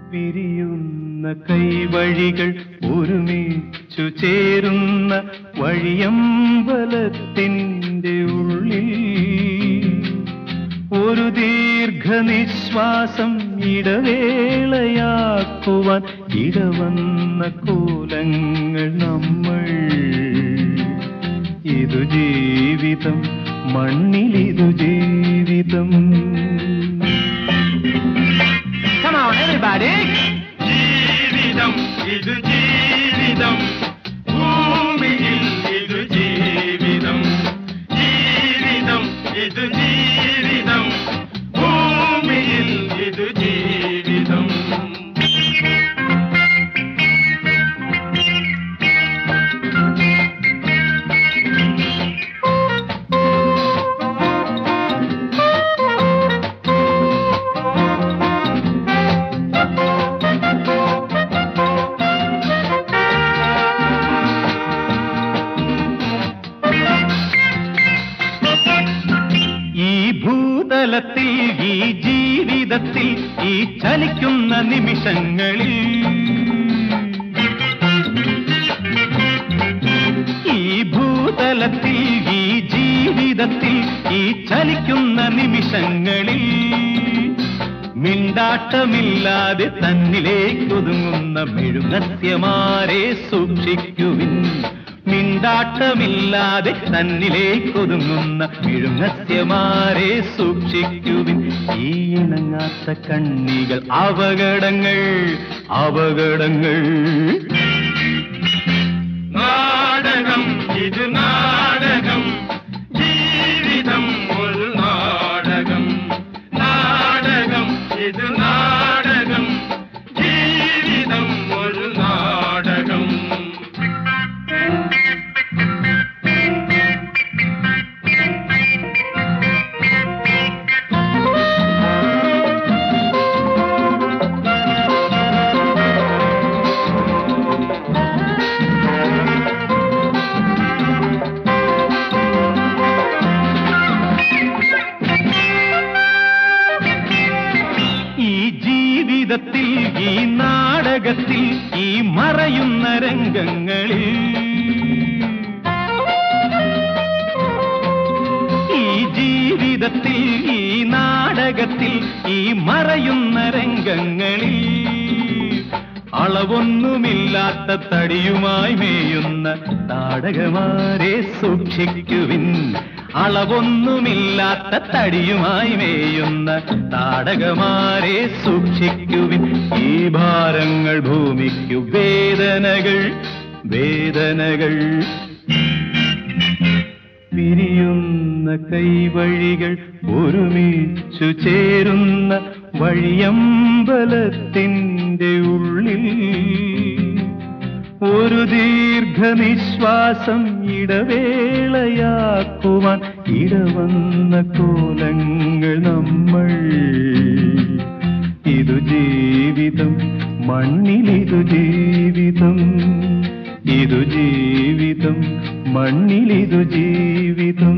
പിരിയുന്ന കൈവഴികൾ ഒരുമിച്ചു ചേരുന്ന വഴിയമ്പലത്തിൻ്റെ ഉള്ളിൽ ഒരു ദീർഘനിശ്വാസം ഇടവേളയാക്കുവാൻ ഇടവന്ന കോലങ്ങൾ നമ്മൾ ഇതു ജീവിതം മണ്ണിലിതു ജീവിതം Come on, everybody. ജീവിതം ഇത് ജീവിതം ഭൂമിയിൽ ഇത് ജീവിതം ജീവിതം ഇത് ജീവിതം ഭൂമിയിൽ ഇത് ജീവിതം ഈ ഭൂതലത്തിൽ ഈ ജീവിതത്തിൽ ഈ ചലിക്കുന്ന നിമിഷങ്ങളിൽ ഈ ഭൂതലത്തിൽ ഈ ജീവിതത്തിൽ ഈ ചലിക്കുന്ന നിമിഷങ്ങളിൽ മിണ്ടാട്ടമില്ലാതെ തന്നിലേക്കൊതുങ്ങുന്ന മെഴുനത്യമാരെ സൂക്ഷിക്കുവിൻ മിണ്ടാട്ടമില്ലാതെ തന്നിലേക്കൊതുങ്ങുന്ന മെഴുനത്യമാരെ സൂക്ഷിക്കുവിൻ ഈ ഇണങ്ങാത്ത കണ്ണികൾ അപകടങ്ങൾ അപകടങ്ങൾ നാടകം ഇത് നാടകം ജീവിതം ഒരു നാടകം നാടകം ഇത് നാടകം ജീവിതം ഒരു നാടകം ഈ ജീവിതത്തിൽ ഈ നാടകത്തിൽ ഈ മറയുന്ന രംഗങ്ങളിൽ ഈ ജീവിതത്തിൽ ഈ നാടകത്തിൽ ഈ മറയുന്ന രംഗങ്ങളിൽ അളവൊന്നുമില്ലാത്ത തടിയുമായി മേയുന്ന നാടകമാരെ സൂക്ഷിക്കുവിൻ അളവൊന്നുമില്ലാത്ത തടിയുമായി മേയുന്ന നാടകമാരെ സൂക്ഷിക്കുവിൻ ഈ ഭാരങ്ങൾ ഭൂമിക്കു വേദനകൾ വേദനകൾ പിരിയുന്ന കൈവഴികൾ ഒരുമിച്ചു ചേരുന്ന വഴിയമ്പലത്തിൻ്റെ ഉള്ളിൽ ഒരു ദീർഘനിശ്വാസം ഇടവേളയാക്കുവാൻ ഇടവന്ന കോലങ്ങൾ നമ്മൾ ഇതു ജീവിതം മണ്ണിലിതു ജീവിതം ഇതു ജീവിതം മണ്ണിലിതു ജീവിതം